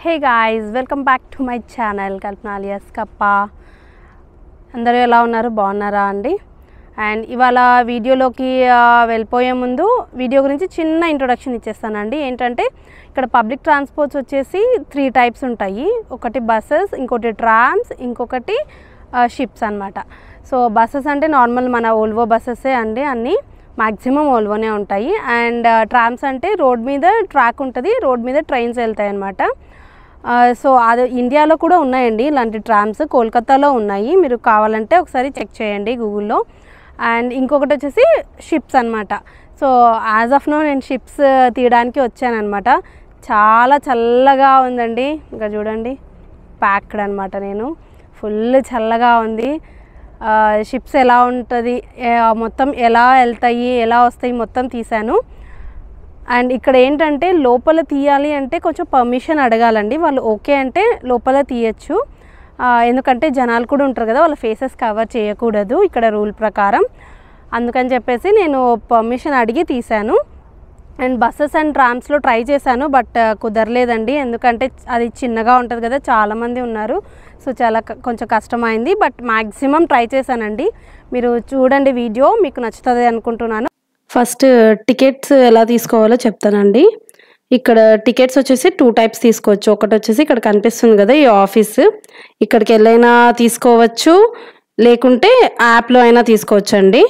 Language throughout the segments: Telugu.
hey guys welcome back to my channel Kalpana alias Kappa అందరూ ఎలా ఉన్నారు బాగున్నారా అండి అండ్ ఇవాళ వీడియోలోకి ఆ, వెళ్ళిపోయే ముందు వీడియో గురించి చిన్న ఇంట్రొడక్షన్ ఇచ్చేస్తానండి ఏంటంటే ఇక్కడ పబ్లిక్ ట్రాన్స్పోర్ట్స్ వచ్చేసి త్రీ టైప్స్ ఉంటాయి ఒకటి బస్సెస్ ఇంకోటి ట్రామ్స్ ఇంకొకటి షిప్స్ అన్నమాట సో బస్సెస్ అంటే నార్మల్ మన ఓల్వో బస్సెసే అండి అన్నీ మ్యాక్సిమం ఓల్వోనే ఉంటాయి అండ్ ట్రామ్స్ అంటే రోడ్ మీద ట్రాక్ ఉంటుంది రోడ్ మీద ట్రైన్స్ వెళ్తాయి అనమాట సో అది ఇండియాలో కూడా ఉన్నాయండి ఇలాంటి ట్రామ్స్ కోల్కతాలో ఉన్నాయి మీరు కావాలంటే ఒకసారి చెక్ చేయండి గూగుల్లో అండ్ ఇంకొకటి వచ్చేసి షిప్స్ అనమాట సో యాజ్ ఆఫ్ నో నేను షిప్స్ తీయడానికి వచ్చానమాట చాలా చల్లగా ఉందండి ఇంకా చూడండి ప్యాక్డ్ అనమాట నేను ఫుల్ చల్లగా ఉంది షిప్స్ ఎలా ఉంటుంది ఏ- మొత్తం ఎలా వెళ్తాయి ఎలా వస్తాయి మొత్తం తీశాను అండ్ ఇక్కడ ఏంటంటే లోపల తీయాలి అంటే కొంచెం పర్మిషన్ అడగాలండి వాళ్ళు ఓకే అంటే లోపల తీయచ్చు ఆ, ఎందుకంటే జనాలు కూడా ఉంటారు కదా వాళ్ళ ఫేసెస్ కవర్ చేయకూడదు ఇక్కడ రూల్ ప్రకారం అందుకని చెప్పేసి నేను పర్మిషన్ అడిగి తీశాను అండ్ బస్సెస్ అండ్ ట్రామ్స్లో ట్రై చేశాను బట్ కుదరలేదండి ఎందుకంటే అది చిన్నగా ఉంటుంది కదా చాలామంది ఉన్నారు సో చాలా క- కొంచెం కష్టమైంది బట్ మ్యాక్సిమం ట్రై చేశానండి మీరు చూడండి వీడియో మీకు నచ్చుతుంది అనుకుంటున్నాను ఫస్ట్ టికెట్స్ ఎలా తీసుకోవాలో చెప్తానండి ఇక్కడ టికెట్స్ వచ్చేసి టూ టైప్స్ తీసుకోవచ్చు ఒకటి వచ్చేసి ఇక్కడ కనిపిస్తుంది కదా ఈ ఆఫీస్ ఇక్కడికి వెళ్ళైనా తీసుకోవచ్చు లేకుంటే యాప్లో అయినా తీసుకోవచ్చు అండి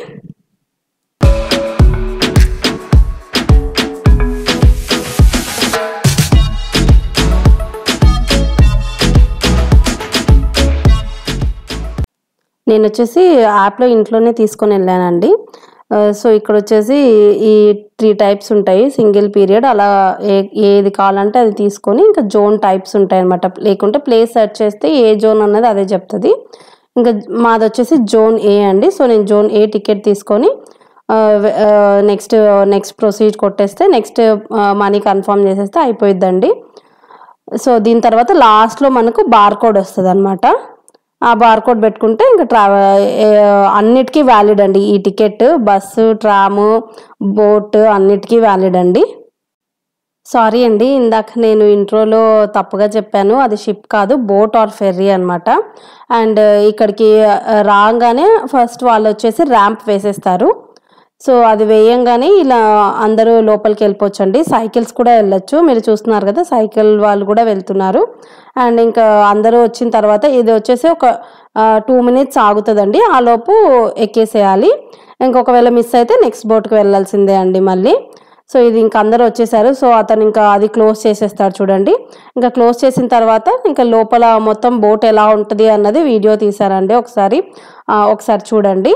నేను వచ్చేసి యాప్లో ఇంట్లోనే తీసుకొని వెళ్ళానండి ఆ, సో ఇక్కడ వచ్చేసి ఈ త్రీ టైప్స్ ఉంటాయి సింగిల్ పీరియడ్ అలా ఏ ఏది కావాలంటే అది తీసుకొని ఇంకా జోన్ టైప్స్ ఉంటాయి అనమాట లేకుంటే ప్లేస్ సెర్చ్ చేస్తే ఏ జోన్ అన్నది అదే చెప్తుంది ఇంకా మాది వచ్చేసి జోన్ ఏ అండి సో నేను జోన్ ఏ టికెట్ తీసుకొని నెక్స్ట్ నెక్స్ట్ ప్రొసీజ్ కొట్టేస్తే నెక్స్ట్ మనీ కన్ఫర్మ్ చేసేస్తే అయిపోయిద్దండి సో దీని తర్వాత లాస్ట్లో మనకు బార్ కోడ్ వస్తుంది అనమాట ఆ బార్ కోడ్ పెట్టుకుంటే ఇంకా ట్రావెల్ అన్నిటికీ వ్యాలిడ్ అండి ఈ టికెట్ బస్సు ట్రాము బోట్ అన్నిటికీ వ్యాలిడ్ అండి సారీ అండి ఇందాక నేను ఇంట్రోలో తప్పుగా చెప్పాను అది షిప్ కాదు బోట్ ఆర్ ఫెర్రీ అనమాట అండ్ ఇక్కడికి ఆ, రాగానే ఫస్ట్ వాళ్ళు వచ్చేసి ర్యాంప్ వేసేస్తారు సో అది వేయంగానే ఇలా అందరూ లోపలికి వెళ్ళిపోవచ్చు అండి సైకిల్స్ కూడా వెళ్ళొచ్చు మీరు చూస్తున్నారు కదా సైకిల్ వాళ్ళు కూడా వెళ్తున్నారు అండ్ ఇంకా అందరూ వచ్చిన తర్వాత ఇది వచ్చేసి ఒక టూ మినిట్స్ ఆగుతుందండి ఆ లోపు ఎక్కేసేయాలి ఇంకొకవేళ మిస్ అయితే నెక్స్ట్ బోట్కి వెళ్ళాల్సిందే అండి మళ్ళీ సో ఇది ఇంకా అందరూ వచ్చేసారు సో అతను ఇంకా అది క్లోజ్ చేసేస్తాడు చూడండి ఇంకా క్లోజ్ చేసిన తర్వాత ఇంకా లోపల మొత్తం బోట్ ఎలా ఉంటుంది అన్నది వీడియో తీసారండి ఒకసారి ఆ, ఒకసారి చూడండి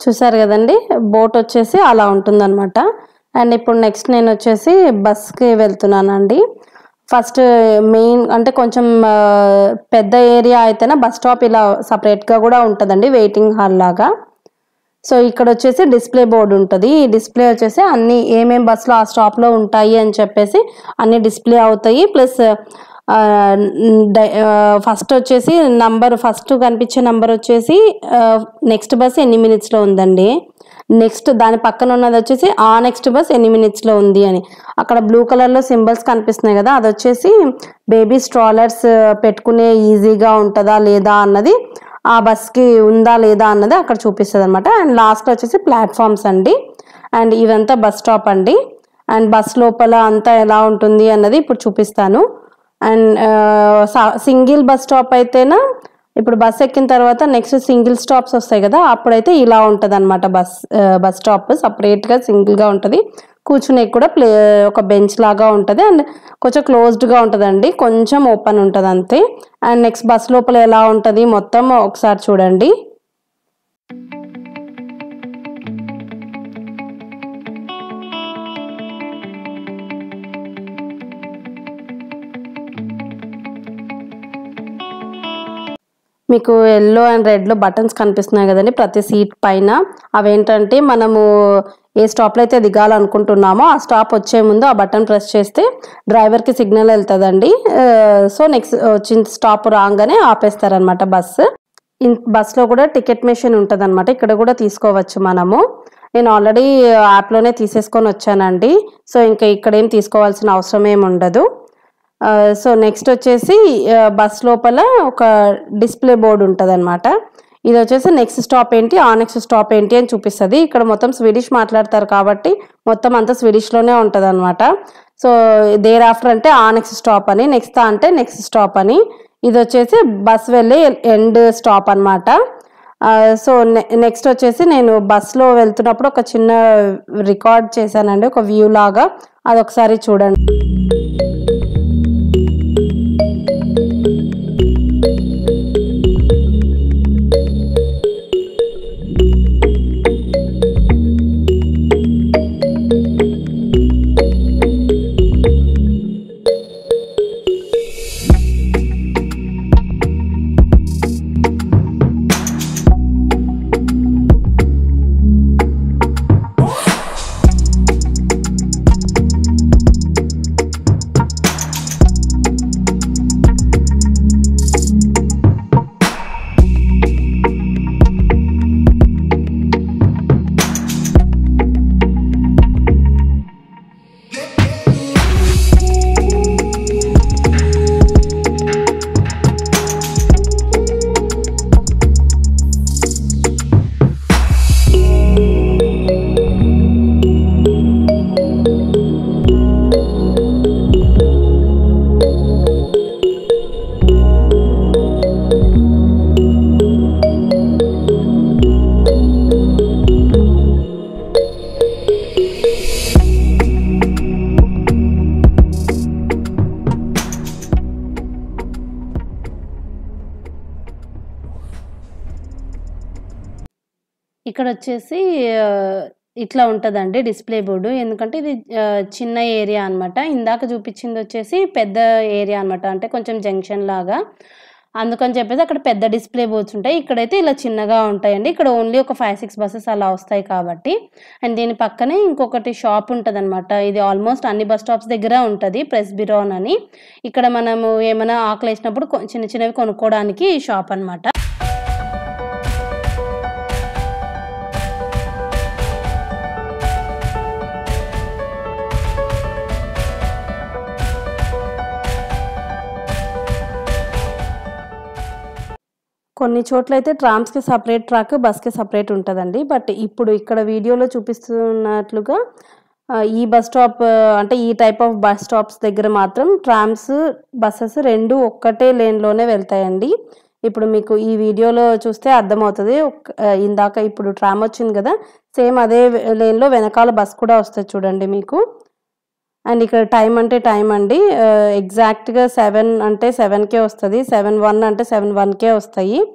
చూసారు కదండి బోట్ వచ్చేసి అలా ఉంటుందన్నమాట అండ్ ఇప్పుడు నెక్స్ట్ నేను వచ్చేసి బస్కి వెళ్తున్నానండి ఫస్ట్ మెయిన్ అంటే కొంచెం ఆ, పెద్ద ఏరియా అయితేనే బస్ స్టాప్ ఇలా సపరేట్గా కూడా ఉంటుందండి వెయిటింగ్ హాల్ లాగా సో ఇక్కడ వచ్చేసి డిస్ప్లే బోర్డు ఉంటుంది ఈ డిస్ప్లే వచ్చేసి అన్ని ఏమేం బస్సులు ఆ స్టాప్లో ఉంటాయి అని చెప్పేసి అన్ని డిస్ప్లే అవుతాయి ప్లస్ ఫస్ట్ వచ్చేసి నంబర్ ఫస్ట్ కనిపించే నంబర్ వచ్చేసి నెక్స్ట్ బస్ ఎన్ని మినిట్స్లో ఉందండి నెక్స్ట్ దాని పక్కన ఉన్నది వచ్చేసి ఆ నెక్స్ట్ బస్ ఎన్ని మినిట్స్లో ఉంది అని అక్కడ బ్లూ కలర్లో సింబల్స్ కనిపిస్తున్నాయి కదా అది వచ్చేసి బేబీ స్ట్రాలర్స్ పెట్టుకునే ఈజీగా ఉంటుందా లేదా అన్నది ఆ బస్కి ఉందా లేదా అన్నది అక్కడ చూపిస్తుంది అనమాట అండ్ లాస్ట్ వచ్చేసి ప్లాట్ఫామ్స్ అండి అండ్ ఇదంతా బస్ స్టాప్ అండి అండ్ బస్ లోపల అంతా ఎలా ఉంటుంది అన్నది ఇప్పుడు చూపిస్తాను అండ్ సింగిల్ బస్ స్టాప్ అయితేనా ఇప్పుడు బస్ ఎక్కిన తర్వాత నెక్స్ట్ సింగిల్ స్టాప్స్ వస్తాయి కదా అప్పుడైతే ఇలా ఉంటుంది అనమాట బస్ బస్ స్టాప్ సపరేట్గా సింగిల్గా ఉంటుంది కూర్చునే కూడా ప్లే ఒక బెంచ్ లాగా ఉంటుంది అండ్ కొంచెం క్లోజ్డ్గా ఉంటుందండి కొంచెం ఓపెన్ ఉంటుంది అంతే అండ్ నెక్స్ట్ బస్ లోపల ఎలా ఉంటుంది మొత్తం ఒకసారి చూడండి మీకు ఎల్లో అండ్ రెడ్లో బటన్స్ కనిపిస్తున్నాయి కదండి ప్రతి సీట్ పైన అవేంటంటే మనము ఏ స్టాప్లో అయితే దిగాలనుకుంటున్నామో ఆ స్టాప్ వచ్చే ముందు ఆ బటన్ ప్రెస్ చేస్తే డ్రైవర్కి సిగ్నల్ వెళ్తుందండి సో నెక్స్ట్ వచ్చిన స్టాప్ రాగానే ఆపేస్తారనమాట బస్సు ఇన్ బస్లో కూడా టికెట్ మెషిన్ ఉంటుంది అనమాట ఇక్కడ కూడా తీసుకోవచ్చు మనము నేను ఆల్రెడీ యాప్లోనే తీసేసుకొని వచ్చానండి సో ఇంకా ఇక్కడ ఏం తీసుకోవాల్సిన అవసరం ఏమి ఉండదు ఆ, సో నెక్స్ట్ వచ్చేసి ఆ, బస్ లోపల ఒక డిస్ప్లే బోర్డు ఉంటుంది అనమాట ఇది వచ్చేసి నెక్స్ట్ స్టాప్ ఏంటి ఆ నెక్స్ట్ స్టాప్ ఏంటి అని చూపిస్తుంది ఇక్కడ మొత్తం స్వీడిష్ మాట్లాడతారు కాబట్టి మొత్తం అంతా స్వీడిష్లోనే ఉంటుంది అనమాట సో దేర్ ఆఫ్టర్ అంటే ఆ నెక్స్ట్ స్టాప్ అని నెక్స్ట్ అంటే నెక్స్ట్ స్టాప్ అని ఇది వచ్చేసి బస్ వెళ్ళే ఎండ్ స్టాప్ అనమాట సో నెక్స్ట్ వచ్చేసి నేను బస్లో వెళ్తున్నప్పుడు ఒక చిన్న రికార్డ్ చేశానండి ఒక వ్యూ లాగా అది ఒకసారి చూడండి ఇక్కడ వచ్చేసి ఆ, ఇట్లా ఉంటుందండి డిస్ప్లే బోర్డు ఎందుకంటే ఇది ఆ, చిన్న ఏరియా అన్నమాట ఇందాక చూపించింది వచ్చేసి పెద్ద ఏరియా అన్నమాట అంటే కొంచెం జంక్షన్ లాగా అందుకని చెప్పేసి అక్కడ పెద్ద డిస్ప్లే బోర్డ్స్ ఉంటాయి ఇక్కడైతే ఇలా చిన్నగా ఉంటాయండి ఇక్కడ ఓన్లీ ఒక ఫైవ్ సిక్స్ బస్సెస్ అలా వస్తాయి కాబట్టి అండ్ దీని పక్కనే ఇంకొకటి షాప్ ఉంటుంది అనమాట ఇది ఆల్మోస్ట్ అన్ని బస్ స్టాప్స్ దగ్గర ఉంటుంది ప్రెస్ బిరోన్ అని ఇక్కడ మనము ఏమైనా ఆకలి వేసినప్పుడు కొ- చిన్న చిన్నవి కొనుక్కోవడానికి ఈ షాప్ అన్నమాట కొన్ని చోట్ల అయితే ట్రామ్స్కి సపరేట్ ట్రాక్ బస్కి సపరేట్ ఉంటుందండి బట్ ఇప్పుడు ఇక్కడ వీడియోలో చూపిస్తున్నట్లుగా ఆ, ఈ బస్ స్టాప్ ఆ, అంటే ఈ టైప్ ఆఫ్ బస్ స్టాప్స్ దగ్గర మాత్రం ట్రామ్స్ బస్సెస్ రెండు ఒక్కటే లేన్లోనే వెళ్తాయండి ఇప్పుడు మీకు ఈ వీడియోలో చూస్తే అర్థమవుతుంది ఒక్- ఆ, ఇందాక ఇప్పుడు ట్రామ్ వచ్చింది కదా సేమ్ అదే లేన్లో వెనకాల బస్ కూడా వస్తుంది చూడండి మీకు అండ్ ఇక్కడ టైం అంటే టైం అండి ఎగ్జాక్ట్గా సెవెన్ అంటే సెవెన్కే వస్తుంది సెవెన్ వన్ అంటే సెవెన్ వన్కే వస్తాయి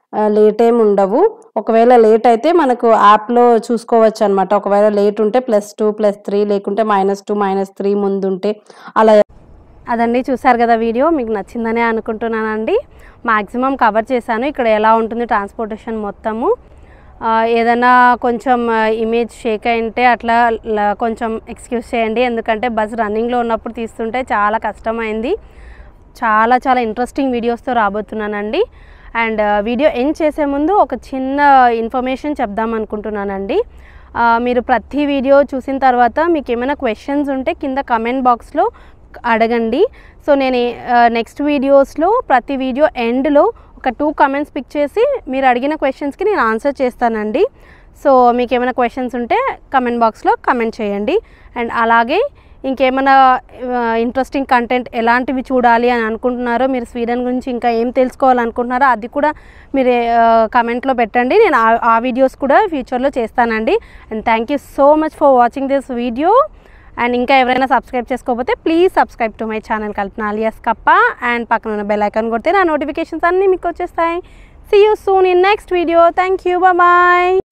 లేట్ ఏమి ఉండవు ఒకవేళ లేట్ అయితే మనకు యాప్లో చూసుకోవచ్చు అనమాట ఒకవేళ లేట్ ఉంటే ప్లస్ టూ ప్లస్ త్రీ లేకుంటే మైనస్ టూ మైనస్ త్రీ ముందుంటే అలా అదండి చూసారు కదా వీడియో మీకు నచ్చిందనే అనుకుంటున్నానండి మ్యాక్సిమం కవర్ చేశాను ఇక్కడ ఎలా ఉంటుంది ట్రాన్స్పోర్టేషన్ మొత్తము ఆ, ఏదైనా కొంచెం ఇమేజ్ షేక్ అయింటే అట్లా ల- కొంచెం ఎక్స్క్యూజ్ చేయండి ఎందుకంటే బస్ రన్నింగ్లో ఉన్నప్పుడు తీస్తుంటే చాలా కష్టమైంది చాలా చాలా ఇంట్రెస్టింగ్ వీడియోస్తో రాబోతున్నానండి అండ్ వీడియో ఎండ్ చేసే ముందు ఒక చిన్న ఇన్ఫర్మేషన్ చెప్దాం అనుకుంటున్నానండి ఆ, మీరు ప్రతి వీడియో చూసిన తర్వాత మీకు ఏమైనా క్వశ్చన్స్ ఉంటే కింద కమెంట్ బాక్స్లో అడగండి సో నేను నెక్స్ట్ వీడియోస్లో ప్రతి వీడియో ఎండ్లో ఒక టూ కమెంట్స్ పిక్ చేసి మీరు అడిగిన క్వశ్చన్స్కి నేను ఆన్సర్ చేస్తానండి సో మీకు ఏమైనా క్వశ్చన్స్ ఉంటే కమెంట్ బాక్స్లో కమెంట్ చేయండి అండ్ అలాగే ఇంకేమైనా ఇంట్రెస్టింగ్ కంటెంట్ ఎలాంటివి చూడాలి అని అనుకుంటున్నారో మీరు స్వీడన్ గురించి ఇంకా ఏం తెలుసుకోవాలనుకుంటున్నారో అది కూడా మీరు కమెంట్లో పెట్టండి నేను ఆ- ఆ వీడియోస్ కూడా ఫ్యూచర్లో చేస్తానండి and thank you so much for watching this video and ఇంకా ఎవరైనా సబ్స్క్రైబ్ చేసుకోకపోతే please subscribe to my channel Kalpana alias Kappa and పక్కన ఉన్న బెల్ ఐకాన్ కొడితే నా నోటిఫికేషన్స్ అన్నీ మీకు వచ్చేస్తాయి see you soon in next video thank you bye